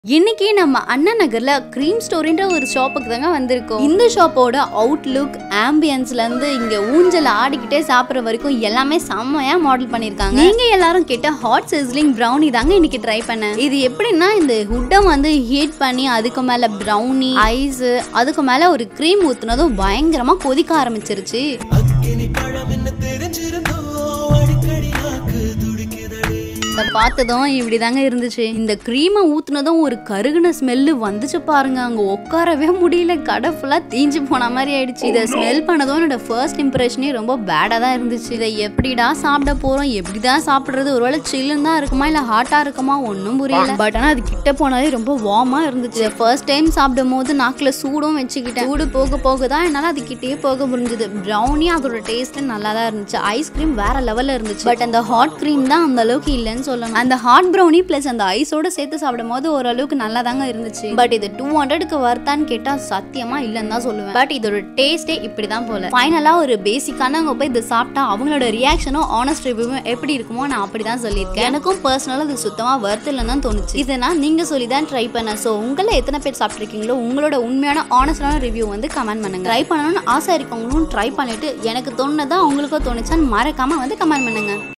இன்னைக்கு நம்ம அண்ணா நகர்ல க்ரீம் ஸ்டோரின்ற ஒரு ஷாப்புக்கு தாங்க வந்திருக்கோம் இந்த ஷாப்போட அவுட்லுக் ஆம்பியன்ஸ்ல இருந்து இங்க ஊஞ்சல் ஆடிக்கிட்டே சாப்பிடுற வரைக்கும் எல்லாமே செம்மையா மாடல் பண்ணிருக்காங்க நீங்க எல்லாரும் கேட்ட ஹாட் சிஸ்லிங் ப்ரௌனி தாங்க இன்னைக்கு ட்ரை பண்ணேன் இது எப்படின்னா இந்த ஹுட்டை வந்து ஹீட் பண்ணி அதுக்கு மேல ப்ரௌனி ஐஸ் அதுக்கு மேல ஒரு க்ரீம் ஊத்துனதும் பயங்கரமா கொதிக்க ஆரம்பிச்சிருச்சு அக்கினி பழம் என்ன தெரிஞ்சிருந்தோ அடிக்கடி நாக்கு துடிக்குதடி இதை பார்த்ததும் இப்படிதாங்க இருந்துச்சு இந்த க்ரீமை ஊத்துனதும் ஒரு கருகுன ஸ்மெல்லு வந்துச்சு பாருங்க அங்க உட்காரவே முடியல கடை ஃபுல்லா தீஞ்சு போன மாதிரி ஆயிடுச்சு இதை ஸ்மெல் பண்ணதும் என்னோட ஃபர்ஸ்ட் இம்ப்ரெஷனே ரொம்ப பேடா தான் இருந்துச்சு இதை எப்படிடா சாப்பிட போறோம் எப்படிதான் சாப்பிடுறது ஒருவேளை சில்லுன்னு தான் இருக்குமா இல்ல ஹாட்டா இருக்குமா ஒன்றும் புரியல பட் ஆனா அது கிட்ட போனாலே ரொம்ப வார்மா இருந்துச்சு ஃபர்ஸ்ட் டைம் சாப்பிடும் போது நாக்குல சூடும் வச்சுக்கிட்டேன் சூடு போக போக தான் என்னால அது கிட்டே போக முடிஞ்சது ப்ரௌனி அதோட டேஸ்ட் நல்லா தான் இருந்துச்சு ஐஸ்கிரீம் வேற லெவல்ல இருந்துச்சு பட் அந்த ஹாட் க்ரீம் தான் அந்த அளவுக்கு இல்லைன்னு சொல்லணும் அந்த ஹாட் ப்ரௌனி பிளஸ் அந்த ஐஸோட சேர்த்து சாப்பிடும் போது ஓரளவுக்கு நல்லா தாங்க இருந்துச்சு பட் இது டூ ஹண்ட்ரடுக்கு வர்த்தான்னு கேட்டா சத்தியமா இல்லைன்னு தான் சொல்லுவேன் பட் இதோட டேஸ்டே இப்படிதான் போல ஃபைனலா ஒரு பேசிக்கானவங்க போய் இதை சாப்பிட்டா அவங்களோட ரியாக்ஷனும் ஆனஸ்ட் ரிவ்யூவும் எப்படி இருக்குமோ நான் அப்படிதான் சொல்லியிருக்கேன் எனக்கும் பர்சனலாக இது சுத்தமா worth இல்லைன்னு தான் தோணுச்சு இதை நான் நீங்க சொல்லி தான் ட்ரை பண்ணேன் ஸோ உங்களை எத்தனை பேர் சாப்பிட்ருக்கீங்களோ உங்களோட உண்மையான ஆனஸ்டான ரிவ்யூ வந்து கமெண்ட் பண்ணுங்க ட்ரை பண்ணணும்னு ஆசை இருக்கவங்களும் ட்ரை பண்ணிட்டு எனக்கு தோணுனதா உங்களுக்கும் தோணுச்சான்னு மறக்காம வந்து கமெண்ட் பண்ணுங்க